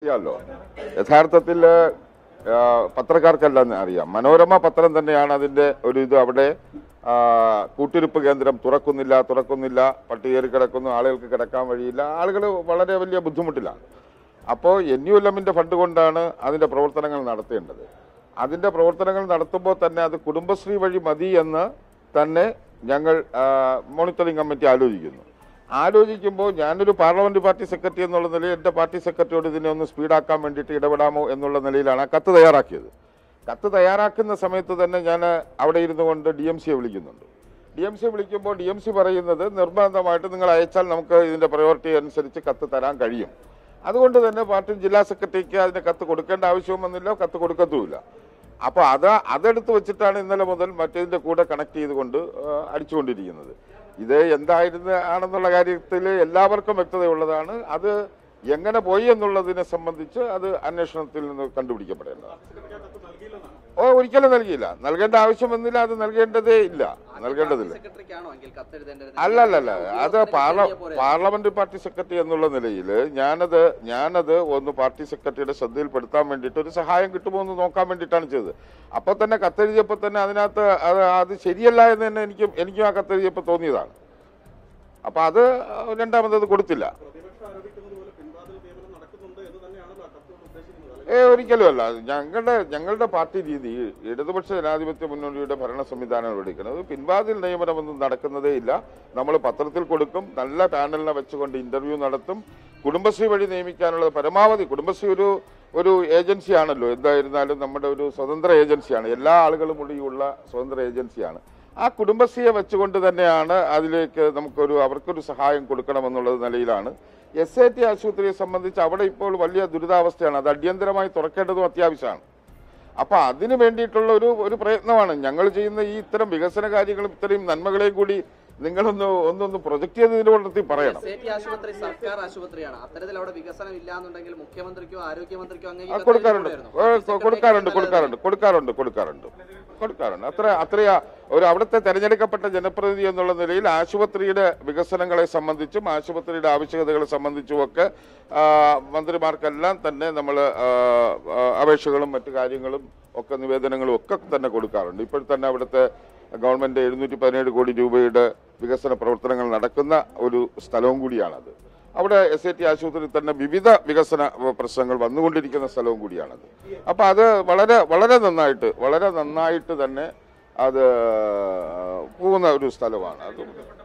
അറിയാമല്ലോ യഥാർത്ഥത്തിൽ ആ, പത്രക്കാർക്കെല്ലാം അറിയാം മനോരമ പത്രം തന്നെയാണ് അതിന്റെ ഒരു ഇത് അവിടെ ആ, കൂട്ടിരിപ്പ് കേന്ദ്രം തുറക്കുന്നില്ല തുറക്കുന്നില്ല പട്ടികേറി കിടക്കുന്നു ആളുകൾക്ക് കിടക്കാൻ വഴിയില്ല ആളുകൾ വളരെ വലിയ ബുദ്ധിമുട്ടിലാണ് അപ്പോൾ എൻ യു എൽ എമ്മിന്റെ ഫണ്ട് കൊണ്ടാണ് അതിന്റെ പ്രവർത്തനങ്ങൾ നടത്തേണ്ടത് അതിന്റെ പ്രവർത്തനങ്ങൾ നടത്തുമ്പോൾ തന്നെ അത് കുടുംബശ്രീ വഴി മതി എന്ന് തന്നെ ഞങ്ങൾ ആ, മോണിറ്ററിംഗ് കമ്മിറ്റി ആലോചിക്കുന്നു ആലോചിക്കുമ്പോൾ ഞാനൊരു പാർലമെന്റ് പാർട്ടി സെക്രട്ടറി എന്നുള്ള നിലയിൽ എൻ്റെ പാർട്ടി സെക്രട്ടറിയോട് ഇതിനെ ഒന്ന് സ്പീഡാക്കാൻ വേണ്ടിയിട്ട് ഇടപെടാമോ എന്നുള്ള നിലയിലാണ് ആ കത്ത് തയ്യാറാക്കിയത് കത്ത് തയ്യാറാക്കുന്ന സമയത്ത് തന്നെ ഞാൻ അവിടെ ഇരുന്നു കൊണ്ട് ഡി എം സിയെ വിളിക്കുന്നുണ്ട് ഡി എം സി വിളിക്കുമ്പോൾ ഡി എം സി പറയുന്നത് നിർബന്ധമായിട്ട് നിങ്ങൾ അയച്ചാൽ നമുക്ക് ഇതിന്റെ പ്രയോറിറ്റി അനുസരിച്ച് കത്ത് തരാൻ കഴിയും അതുകൊണ്ട് തന്നെ പാർട്ടി ജില്ലാ സെക്രട്ടറിക്ക് അതിന് കത്ത് കൊടുക്കേണ്ട ആവശ്യവും വന്നില്ല കത്ത് കൊടുക്കത്തുമില്ല അപ്പോൾ അത് അതെടുത്ത് വെച്ചിട്ടാണ് ഇന്നലെ മുതൽ മറ്റേതിന്റെ കൂടെ കണക്ട് ചെയ്തുകൊണ്ട് ആ, അടിച്ചുകൊണ്ടിരിക്കുന്നത് ഇത് എന്തായിരുന്നു ആണെന്നുള്ള കാര്യത്തിൽ എല്ലാവർക്കും വ്യക്തതയുള്ളതാണ് അത് എങ്ങനെ പോയി എന്നുള്ളതിനെ സംബന്ധിച്ച് അത് അന്വേഷണത്തിൽ നിന്ന് കണ്ടുപിടിക്കപ്പെടേണ്ടതാണ് ഓ ഒരിക്കലും നൽകിയില്ല നൽകേണ്ട ആവശ്യം വന്നില്ല അത് നൽകേണ്ടതേ ഇല്ല നൽകേണ്ടതില്ല സെക്രട്ടറിക്കാണോ എങ്കിൽ കത്തെഴുതേണ്ടത് അല്ലല്ലല്ല അത് പാർല ഉദ്യോഗസ്ഥരെ പോരെ. പാർലമെന്റ് പാർട്ടി സെക്രട്ടറി എന്നുള്ള നിലയിൽ ഞാനത് ഞാനത് ഒന്ന് പാർട്ടി സെക്രട്ടറിയുടെ ശ്രദ്ധയിൽപ്പെടുത്താൻ വേണ്ടിയിട്ട് ഒരു സഹായം കിട്ടുമോ എന്ന് നോക്കാൻ വേണ്ടിയിട്ടാണ് ചെയ്തത് അപ്പോൾ തന്നെ കത്തെഴുതിയപ്പോൾ തന്നെ അതിനകത്ത് അത് അത് ശരിയല്ല എന്ന് തന്നെ എനിക്കും എനിക്കും ആ കത്തെഴുതിയപ്പോൾ തോന്നിയതാണ് അപ്പോൾ അത് രണ്ടാമത് കൊടുത്തില്ല ഏ ഒരിക്കലുമല്ല ഞങ്ങളുടെ ഞങ്ങളുടെ പാർട്ടി രീതി ഇടതുപക്ഷ ജനാധിപത്യ മുന്നണിയുടെ ഭരണ സംവിധാനം എടുക്കുന്നത് പിൻവാതിൽ നിയമനമൊന്നും നടക്കുന്നതേ ഇല്ല നമ്മൾ പത്രത്തിൽ കൊടുക്കും നല്ല പാനലിനെ വെച്ചുകൊണ്ട് ഇന്റർവ്യൂ നടത്തും കുടുംബശ്രീ വഴി നിയമിക്കാനുള്ള പരമാവധി കുടുംബശ്രീ ഒരു ഒരു ഏജൻസിയാണല്ലോ എന്തായിരുന്നാലും നമ്മുടെ ഒരു സ്വതന്ത്ര ഏജൻസിയാണ് എല്ലാ ആളുകളും കൂടിയുള്ള സ്വതന്ത്ര ഏജൻസിയാണ് ആ കുടുംബശ്രീയെ വെച്ചുകൊണ്ട് തന്നെയാണ് അതിലേക്ക് നമുക്കൊരു അവർക്കൊരു സഹായം കൊടുക്കണമെന്നുള്ളത് നിലയിലാണ് എസ് ഐ ടി ആശുപത്രിയെ സംബന്ധിച്ച് അവിടെ ഇപ്പോൾ വലിയ ദുരിതാവസ്ഥയാണ് അത് അടിയന്തരമായി തുറക്കേണ്ടതും അത്യാവശ്യമാണ് അപ്പൊ അതിനു വേണ്ടിയിട്ടുള്ള ഒരു ഒരു പ്രയത്നമാണ് ഞങ്ങൾ ചെയ്യുന്ന ഈ ഇത്തരം വികസന കാര്യങ്ങളും ഇത്രയും നന്മകളെയും കൂടി നിങ്ങളൊന്ന് ഒന്നൊന്ന് പ്രൊജക്ട് ചെയ്ത് ഇതിന്റെ കൂട്ടത്തിൽ പറയണം എസ് ഐ ടി ആശുപത്രി സർക്കാർ ആശുപത്രിയാണ് അത്തരത്തിൽ അവിടെ വികസനം ഇല്ലാന്നുണ്ടെങ്കിൽ മുഖ്യമന്ത്രിക്കോ ആരോഗ്യമന്ത്രിക്കോ അങ്ങ് ഈ ആ, കത്ത് കൊടുക്കാറുണ്ട് എഴുതിക്കൂടായിരുന്നോ? ഏ, സെക്രട്ടറിക്ക് കൊടുക്കാറുണ്ട് നല്ലത് കൊടുക്കാറുണ്ട് കൊടുക്കാറുണ്ട് കൊടുക്കാറുണ്ട് കൊടുക്കാറുണ്ട് അത്ര അത്രയാ ഒരു അവിടുത്തെ തെരഞ്ഞെടുക്കപ്പെട്ട ജനപ്രതിനിധി എന്നുള്ള നിലയിൽ ആശുപത്രിയുടെ വികസനങ്ങളെ സംബന്ധിച്ചും ആശുപത്രിയുടെ ആവശ്യകതകളെ സംബന്ധിച്ചും ഒക്കെ ആ, മന്ത്രിമാർക്കെല്ലാം തന്നെ നമ്മൾ അപേക്ഷകളും മറ്റു കാര്യങ്ങളും ഒക്കെ നിവേദനങ്ങളും ഒക്കെ തന്നെ കൊടുക്കാറുണ്ട് ഇപ്പോൾ തന്നെ അവിടുത്തെ ഗവൺമെന്റ് എഴുന്നൂറ്റി പതിനേഴ് കോടി രൂപയുടെ വികസന പ്രവർത്തനങ്ങൾ നടക്കുന്ന ഒരു സ്ഥലവും കൂടിയാണത് അവിടെ എസ് ഐ ടി ആശുപത്രിയിൽ തന്നെ വിവിധ വികസന പ്രശ്നങ്ങൾ വന്നുകൊണ്ടിരിക്കുന്ന സ്ഥലവും കൂടിയാണത് അപ്പൊ അത് വളരെ വളരെ നന്നായിട്ട് വളരെ നന്നായിട്ട് തന്നെ അത് പോകുന്ന ഒരു സ്ഥലമാണ് അത്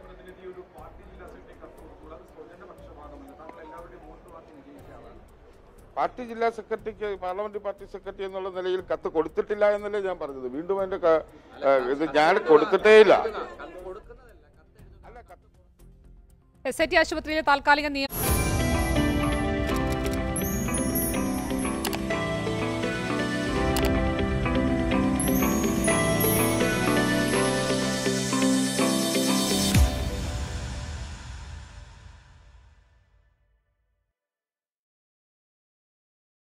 പാർട്ടി ജില്ലാ സെക്രട്ടറിക്ക് പാർലമെന്റ് പാർട്ടി സെക്രട്ടറി എന്നുള്ള നിലയിൽ കത്ത് കൊടുത്തിട്ടില്ല എന്നല്ലേ ഞാൻ പറഞ്ഞത് വീണ്ടും അതിന്റെ ക- ഏഹ് ഇത് ഞാൻ കൊടുത്തിട്ടേ ഇല്ല കത്ത് കൊടുക്കുന്നതല്ല കത്ത് എഴുതുന്നത് അല്ല കത്ത് എസ് ഐ ടി ആശുപത്രിയിലെ താൽക്കാലിക നിയമ